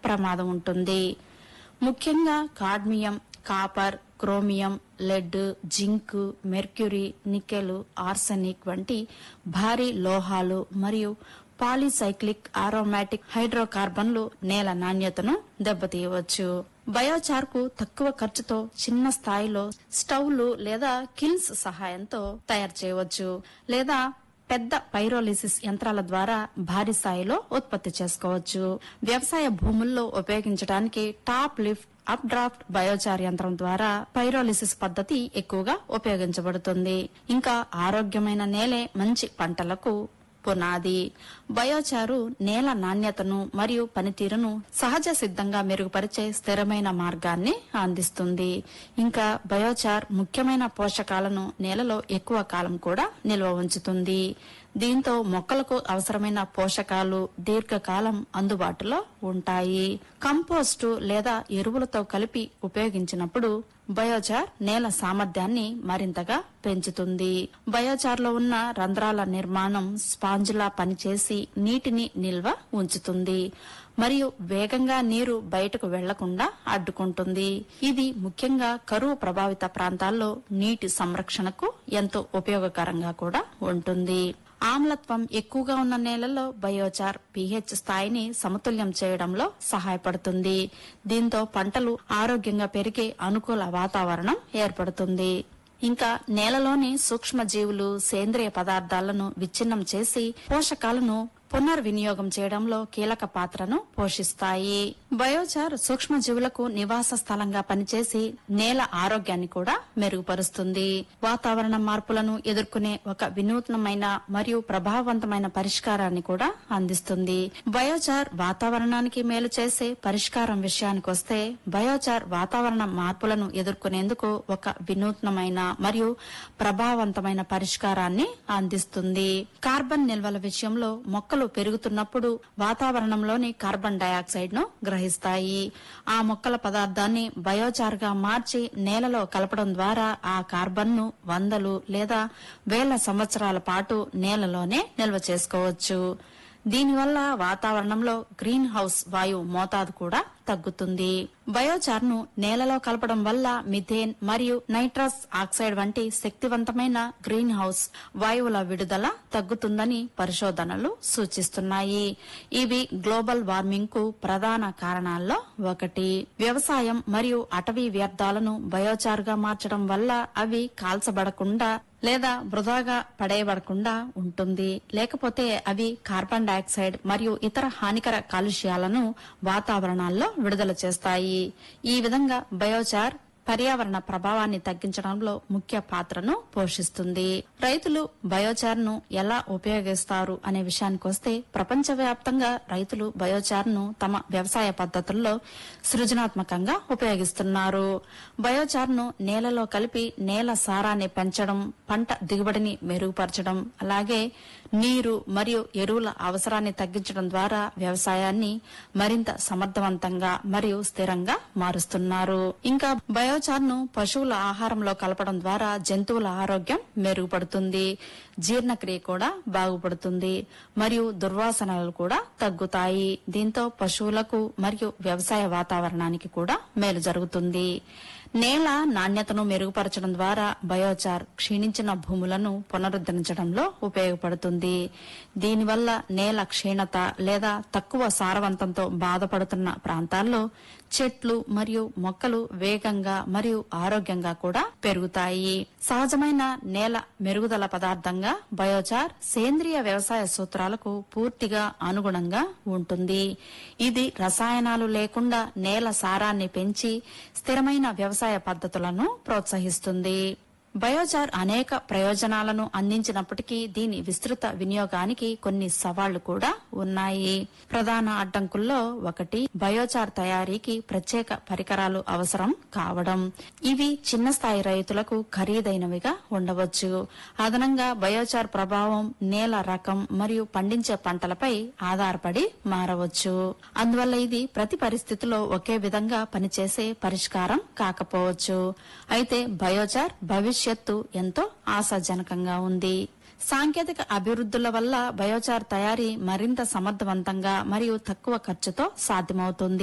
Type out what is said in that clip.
ప్రమాదం ఉంటుంది ముఖ్యంగా cadmium copper chromium lead zinc mercury nickel arsenic వంటి భారీ లోహాలు మరియు పాలీసైక్లిక్ ఆరోమాటిక్ హైడ్రోకార్బన్లు నేల నాణ్యతను దెబ్బతీయవచ్చు బయోచార్ కు తక్కువ ఖర్చుతో చిన్న స్థాయిలో స్టవ్లు లేదా కిల్స్ సహాయంతో తయారు చేయవచ్చు లేదా పెద్ద పైరోలిసిస్ యంత్రాల ద్వారా భారీ స్థాయిలో ఉత్పత్తి చేసుకోవచ్చు వ్యవసాయ భూముల్లో ఉపయోగించడానికి top lift up draft biochar యంత్రం ద్వారా పైరోలిసిస్ పద్ధతి ఎక్కువగా ఉపయోగించబడుతుంది ఇంకా ఆరోగ్యమైన నేలే మంచి పంటలకు పునాది బయోచారు నేల నాణ్యతను మరియు పనితీరును సహజ సిద్ధంగా మెరుగుపరిచే స్థిరమైన మార్గాన్ని అందిస్తుంది ఇంకా బయోచార్ ముఖ్యమైన పోషకాలను నేలలో ఎక్కువ కాలం కూడా నిల్వ ఉంచుతుంది దీంతో మొక్కలకు అవసరమైన పోషకాలు దీర్ఘకాలం అందుబాటులో ఉంటాయి కంపోస్టు లేదా ఎరువులతో కలిపి ఉపయోగించినప్పుడు బయోచార్ నేల సామర్థ్యాన్ని మరింతగా పెంచుతుంది బయోచార్లో ఉన్న రంధ్రాల నిర్మాణం స్పాంజులా పనిచేసి నీటిని నిల్వ ఉంచుతుంది మరియు వేగంగా నీరు బయటకు వెళ్లకుండా అడ్డుకుంటుంది ఇది ముఖ్యంగా కరువు ప్రభావిత ప్రాంతాల్లో నీటి సంరక్షణకు ఎంతో ఉపయోగకరంగా కూడా ఉంటుంది ఆమ్లత్వం ఎక్కువగా ఉన్న నేలల్లో బయోచార్ పీహెచ్ స్థాయిని సమతుల్యం చేయడంలో సహాయపడుతుంది దీంతో పంటలు ఆరోగ్యంగా పెరిగే అనుకూల వాతావరణం ఏర్పడుతుంది ఇంకా నేలలోని సూక్ష్మజీవులు సేంద్రియ పదార్థాలను విచ్ఛిన్నం చేసి పోషకాలను పునర్వినియోగం చేయడంలో కీలక పాత్రను పోషిస్తాయి బయోచార్ సూక్ష్మజీవులకు నివాస స్థలంగా పనిచేసి నేల ఆరోగ్యాన్ని కూడా మెరుగుపరుస్తుంది వాతావరణ మార్పులను ఎదుర్కొనే ఒక వినూత్నమైన మరియు ప్రభావవంతమైన పరిష్కారాన్ని కూడా అందిస్తుంది బయోచార్ వాతావరణానికి మేలు చేసే పరిష్కారం విషయానికి వస్తే బయోచార్ వాతావరణ మార్పులను ఎదుర్కొనేందుకు ఒక వినూత్నమైన మరియు ప్రభావవంతమైన పరిష్కారాన్ని అందిస్తుంది కార్బన్ నిల్వల విషయంలో మొక్కలు పెరుగుతున్నప్పుడు వాతావరణంలోని కార్బన్ డయాక్సైడ్ ను గ్రహిస్తాయి ఆ మొక్కల పదార్థాన్ని బయోచార్ గా మార్చి నేలలో కలపడం ద్వారా ఆ కార్బన్ ను వందలు లేదా వేల సంవత్సరాల పాటు నేలలోనే నిల్వ చేసుకోవచ్చు దీనివల్ల వాతావరణంలో గ్రీన్ హౌస్ వాయువు మోతాదు కూడా తగ్గుతుంది బయోచార్ ను నేలలో కలపడం వల్ల మిథేన్ మరియు నైట్రస్ ఆక్సైడ్ వంటి శక్తివంతమైన గ్రీన్ హౌస్ వాయువుల విడుదల తగ్గుతుందని పరిశోధనలు సూచిస్తున్నాయి ఇవి గ్లోబల్ వార్మింగ్ కు ప్రధాన కారణాల్లో ఒకటి వ్యవసాయం మరియు అటవీ వ్యర్థాలను బయోచార్ గా మార్చడం వల్ల అవి కాల్చబడకుండా లేదా వృధాగా పడేయబడకుండా ఉంటుంది లేకపోతే అవి కార్బన్ డయాక్సైడ్ మరియు ఇతర హానికర కాలుష్యాలను వాతావరణాల్లో విడుదల చేస్తాయి ఈ విధంగా బయోచార్ పర్యావరణ ప్రభావాన్ని తగ్గించడంలో ముఖ్య పాత్రను పోషిస్తుంది రైతులు బయోచార్ ను ఎలా ఉపయోగిస్తారు అనే విషయానికి వస్తే ప్రపంచవ్యాప్తంగా రైతులు బయోచార్ ను తమ వ్యవసాయ పద్ధతుల్లో సృజనాత్మకంగా ఉపయోగిస్తున్నారు బయోచార్ ను నేలలో కలిపి నేల సారాన్ని పెంచడం పంట దిగుబడిని మెరుగుపరచడం అలాగే నీరు మరియు ఎరువుల అవసరాన్ని తగ్గించడం ద్వారా వ్యవసాయాన్ని మరింత సమర్థవంతంగా మరియు స్థిరంగా మారుస్తున్నారు ఇంకా బయోచార్ ను పశువుల ఆహారంలో కలపడం ద్వారా జంతువుల ఆరోగ్యం మెరుగుపడుతుంది జీర్ణక్రియ కూడా బాగుపడుతుంది మరియు దుర్వాసనలు కూడా తగ్గుతాయి దీంతో పశువులకు మరియు వ్యవసాయ వాతావరణానికి కూడా మేలు జరుగుతుంది నేల నాణ్యతను మెరుగుపరచడం ద్వారా బయోచార్ క్షీణించిన భూములను పునరుద్ధరించడంలో ఉపయోగపడుతుంది దీనివల్ల నేల క్షీణత లేదా తక్కువ సారవంతంతో బాధపడుతున్న ప్రాంతాల్లో చెట్లు మరియు మొక్కలు వేగంగా మరియు ఆరోగ్యంగా కూడా పెరుగుతాయి సహజమైన నేల మెరుగుదల పదార్థంగా బయోచార్ సేంద్రియ వ్యవసాయ సూత్రాలకు పూర్తిగా అనుగుణంగా ఉంటుంది ఇది రసాయనాలు లేకుండా నేల సారాన్ని పెంచి స్థిరమైన వ్యవసాయ పద్ధతులను ప్రోత్సహిస్తుంది బయోచార్ అనేక ప్రయోజనాలను అందించినప్పటికీ దీని విస్తృత వినియోగానికి కొన్ని సవాళ్లు కూడా ఉన్నాయి ప్రధాన అడ్డంకుల్లో ఒకటి బయోచార్ తయారీకి ప్రత్యేక పరికరాలు అవసరం కావడం ఇవి చిన్న స్థాయి రైతులకు ఖరీదైనవిగా ఉండవచ్చు అదనంగా బయోచార్ ప్రభావం నేల రకం మరియు పండించే పంటలపై ఆధారపడి మారవచ్చు అందువల్ల ఇది ప్రతి పరిస్థితిలో ఒకే విధంగా పనిచేసే పరిష్కారం కాకపోవచ్చు అయితే బయోచార్ భవిష్యత్తు ఎంతో ఆశాజనకంగా ఉంది సాంకేతిక అభివృద్ధుల వల్ల బయోచార్ తయారీ మరింత సమర్థవంతంగా మరియు తక్కువ ఖర్చుతో సాధ్యమవుతుంది